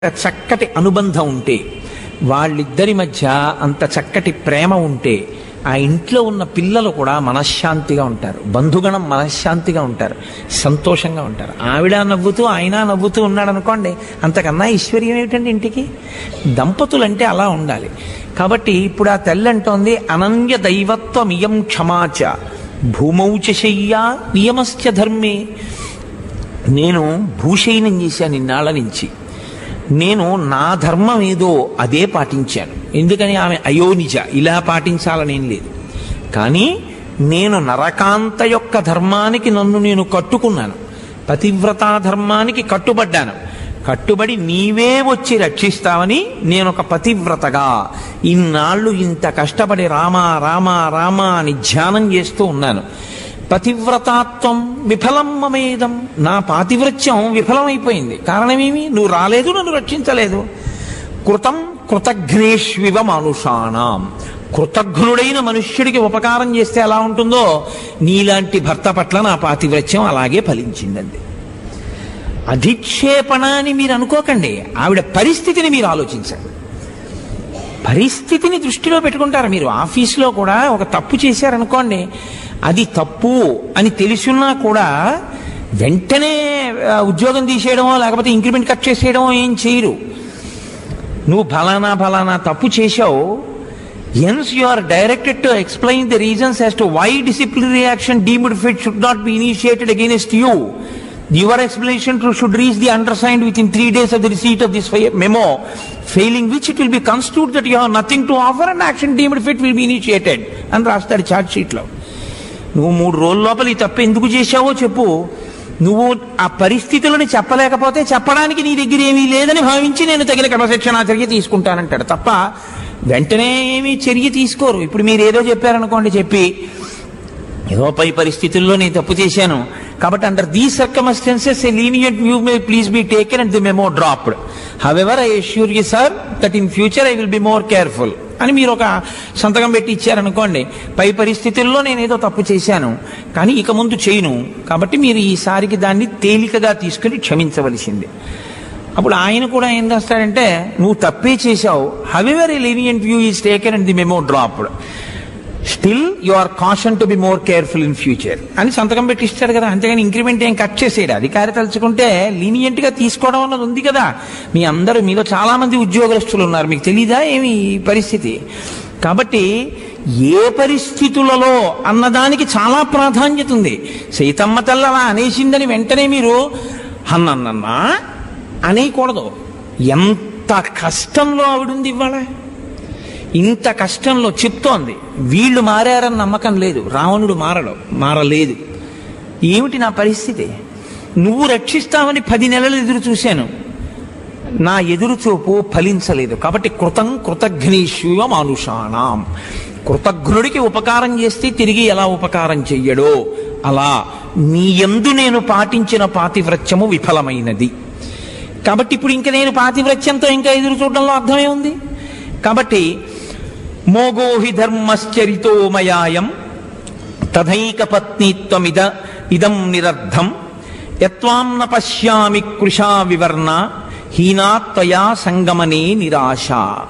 చక్కటి అనుబంధం ఉంటే వాళ్ళిద్దరి మధ్య అంత చక్కటి ప్రేమ ఉంటే ఆ ఇంట్లో ఉన్న పిల్లలు కూడా మనశ్శాంతిగా ఉంటారు బంధుగణం మనశ్శాంతిగా ఉంటారు సంతోషంగా ఉంటారు ఆవిడ నవ్వుతూ ఆయన నవ్వుతూ ఉన్నాడు అనుకోండి అంతకన్నా ఐశ్వర్యం ఏమిటండి ఇంటికి దంపతులు అంటే అలా ఉండాలి కాబట్టి ఇప్పుడు ఆ తల్లి అంటోంది అనన్య దైవత్వమియం క్షమాచ భూమౌచ శయ్యా నియమశ్చ ధర్మే నేను భూషయనం చేశాను ఇన్నాళ్ళ నుంచి నేను నా ధర్మం ఏదో అదే పాటించాను ఎందుకని ఆమె అయోనిజ ఇలా పాటించాలనేం లేదు కానీ నేను నరకాంత యొక్క ధర్మానికి నన్ను నేను కట్టుకున్నాను పతివ్రతా ధర్మానికి కట్టుబడ్డాను కట్టుబడి నీవే వచ్చి రక్షిస్తావని నేను ఒక పతివ్రతగా ఇన్నాళ్ళు ఇంత కష్టపడి రామా రామా రామా అని ధ్యానం చేస్తూ ఉన్నాను పతివ్రతాత్వం విఫలం మమేదం నా పాతివ్రత్యం విఫలమైపోయింది కారణమేమి నువ్వు రాలేదు నన్ను రక్షించలేదు కృతం కృతఘ్నేష్వివ మానుషాణం కృతఘ్నుడైన మనుష్యుడికి ఉపకారం చేస్తే ఎలా ఉంటుందో నీలాంటి భర్త పట్ల నా పాతివ్రత్యం అలాగే ఫలించిందండి అధిక్షేపణ అని మీరు అనుకోకండి ఆవిడ పరిస్థితిని మీరు ఆలోచించండి పరిస్థితిని దృష్టిలో పెట్టుకుంటారు మీరు ఆఫీస్లో కూడా ఒక తప్పు చేశారనుకోండి అది తప్పు అని తెలుసున్నా కూడా వెంటనే ఆ, ఉద్యోగం తీసేయడమో లేకపోతే ఇంక్రిమెంట్ కట్ చేసేయడమో ఏం చేయరు నువ్వు ఫలానా ఫలానా తప్పు చేశావు hence you are directed to explain the reasons as to why disciplinary action deemed fit should not be initiated against you your explanation should reach the undersigned within three days of the receipt of this memo failing which it will be constitute that you have nothing to offer and action deemed fit will be initiated అని రాస్తాడు chart షీట్లో నువ్వు మూడు రోజుల లోపల ఈ తప్పు ఎందుకు చేశావో చెప్పు నువ్వు ఆ పరిస్థితులను చెప్పలేకపోతే చెప్పడానికి నీ దగ్గర ఏమీ లేదని భావించి నేను తగిన క్రమశిక్షణ చర్య తీసుకుంటానంటాడు తప్ప వెంటనే ఏమీ చర్య తీసుకోరు ఇప్పుడు మీరు ఏదో చెప్పారనుకోండి చెప్పి ఏదో పై పరిస్థితుల్లో నేను తప్పు చేశాను కాబట్టి under the circumstances a lenient view may please be taken and the memo dropped however I assure you sir that in future I will be more careful అని మీరు ఒక సంతకం పెట్టి ఇచ్చారనుకోండి పై పరిస్థితుల్లో నేను ఏదో తప్పు చేశాను కానీ ఇక ముందు చేయను కాబట్టి మీరు ఈసారికి దాన్ని తేలికగా తీసుకుని క్షమించవలసింది అప్పుడు ఆయన కూడా ఏం చేస్తాడంటే నువ్వు తప్పే చేశావు however a lenient view is taken and the memo dropped still you are caution to be more careful in future అని సంతకం పెట్టి ఇస్తాడు కదా అంతేగాని ఇంక్రిమెంట్ ఏం కట్ చేసేయడు అధికారి తలుచుకుంటే లీనియంట్ గా తీసుకోవడం అన్నది ఉంది కదా మీ అందరూ మీలో చాలా మంది ఉద్యోగస్తులు ఉన్నారు మీకు తెలీదా ఏమి ఈ పరిస్థితి కాబట్టి ఏ పరిస్థితులలో అన్నదానికి చాలా ప్రాధాన్యత ఉంది సీతమ్మ తల్లి అలా అనేసిందని వెంటనే మీరు అన్నన్నా అనేయకూడదు ఎంత కష్టంలో ఆవిడుంది ఇవాళ ఇంత కష్టంలో చెప్తోంది వీళ్ళు మారారని నమ్మకం లేదు రావణుడు మారడు మారలేదు ఏమిటి నా పరిస్థితి నువ్వు రక్షిస్తావని పది నెలలు ఎదురు చూశాను నా ఎదురు చూపు ఫలించలేదు కాబట్టి కృతం కృతఘ్నేశ్వ మానుషాణం కృతఘ్నుడికి ఉపకారం చేస్తే తిరిగి ఎలా ఉపకారం చెయ్యడో అలా నీ యందు నేను పాటించిన పాతివ్రత్యము విఫలమైనది కాబట్టి ఇప్పుడు ఇంక నేను పాతివ్రత్యంతో ఇంకా ఎదురు చూడడంలో అర్థమే ఉంది కాబట్టి మోగోహి ధర్మశ్చరితో మయాయం తథైక పత్నీత్వమిద ఇదం నిరర్ధం యత్వాం న పశ్యామి కృషా వివర్ణ హీనాత్వయా సంగమనే నిరాశ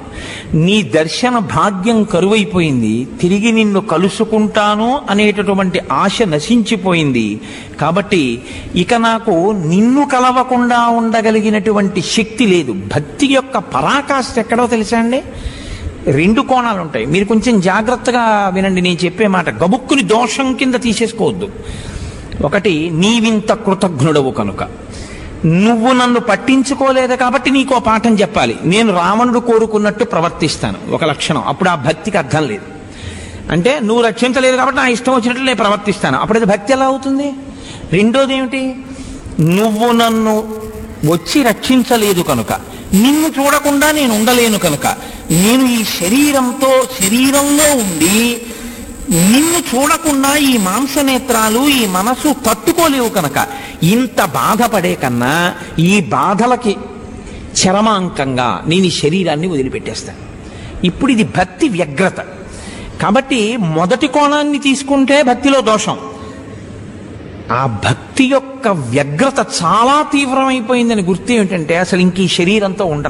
నీ దర్శన భాగ్యం కరువైపోయింది తిరిగి నిన్ను కలుసుకుంటాను అనేటటువంటి ఆశ నశించిపోయింది కాబట్టి ఇక నాకు నిన్ను కలవకుండా ఉండగలిగినటువంటి శక్తి లేదు భక్తి యొక్క పరాకాష్ఠ ఎక్కడో తెలుసా అండి రెండు కోణాలు ఉంటాయి మీరు కొంచెం జాగ్రత్తగా వినండి నేను చెప్పే మాట గబుక్కుని దోషం కింద తీసేసుకోవద్దు ఒకటి నీవింత కృతజ్ఞుడవు కనుక నువ్వు నన్ను పట్టించుకోలేదు కాబట్టి నీకు ఓ పాఠం చెప్పాలి నేను రావణుడు కోరుకున్నట్టు ప్రవర్తిస్తాను ఒక లక్షణం అప్పుడు ఆ భక్తికి అర్థం లేదు అంటే నువ్వు రక్షించలేదు కాబట్టి నా ఇష్టం వచ్చినట్లు నేను ప్రవర్తిస్తాను అప్పుడు అది భక్తి ఎలా అవుతుంది రెండోది ఏమిటి నువ్వు నన్ను వచ్చి రక్షించలేదు కనుక నిన్ను చూడకుండా నేను ఉండలేను కనుక నేను ఈ శరీరంతో శరీరంలో ఉండి నిన్ను చూడకుండా ఈ మాంసనేత్రాలు ఈ మనసు తట్టుకోలేవు కనుక ఇంత బాధపడే కన్నా ఈ బాధలకి చరమాంకంగా నేను ఈ శరీరాన్ని వదిలిపెట్టేస్తాను ఇప్పుడు ఇది భక్తి వ్యగ్రత కాబట్టి మొదటి కోణాన్ని తీసుకుంటే భక్తిలో దోషం ఆ భక్తి యొక్క వ్యగ్రత చాలా తీవ్రమైపోయిందని గుర్తు ఏమిటంటే అసలు ఇంక ఈ శరీరంతో ఉండను